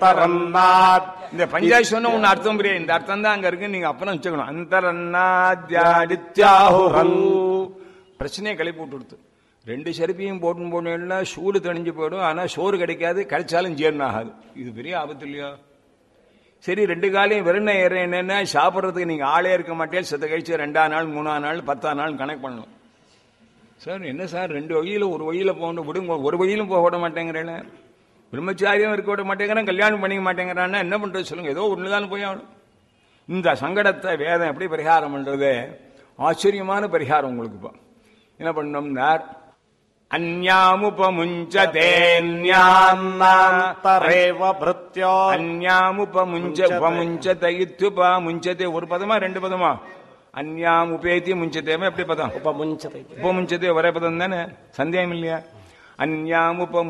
அந்தரன்னாத் இந்த பஞ்சாயத்து சொன்ன ஒண்ணு அர்த்தம் புரியாது இந்த அர்த்தம் தான் அங்க இருக்கு நீங்க அப்புறம் வச்சுக்கணும் அந்தரன்னாத்யாடித்யாஹுரல் பிரச்சனையை கிளப்பி விட்டு கொடுத்து ரெண்டு செருப்பையும் போட்டு போனேன்னா சூடு தணிஞ்சு போயிடும் ஆனா சோறு கிடைக்காது கிடைச்சாலும் ஜீரணம் ஆகாது இது பெரிய ஆபத்து இல்லையா சரி ரெண்டு காலையும் வெறும் என்னன்னா சாப்பிட்றதுக்கு நீங்க ஆளே இருக்க மாட்டேன் செத்த கழிச்சு ரெண்டாம் நாள் மூணாம் நாள் பத்தாம் நாள் கணக்கு பண்ணணும் சார் என்ன சார் ரெண்டு வழியில ஒரு வழியில போகணும் விடுங்க ஒரு வழியிலும் போக விட மாட்டேங்கிறேன் பிரம்மச்சாரியம் இருக்க விட மாட்டேங்கிறான் கல்யாணம் பண்ணிக்க மாட்டேங்கிறான்னா என்ன பண்றது சொல்லுங்க ஏதோ ஒண்ணுதான் போய் ஆகணும் இந்த சங்கடத்தை வேதம் எப்படி பரிகாரம் பண்றது ஆச்சரியமான பரிகாரம் உங்களுக்கு இப்போ என்ன பண்ணோம்னார் அந்யாமுபமுஞ்சதேன்யான்னாந்தரே அந்தரேவ பிருத்யோ அந்யாமுபமுஞ்ச உபமுஞ்சத இத்யுபமுஞ்சதே ஒரு பதமா ரெண்டு பதமா அந்யாம் உபேத்தி முஞ்சதேவா எப்படி பதம் உபமுஞ்சதை உபமுஞ்சதே ஒரே பதம் தானே சந்தேகம் இல்லையா அந்யாம் உப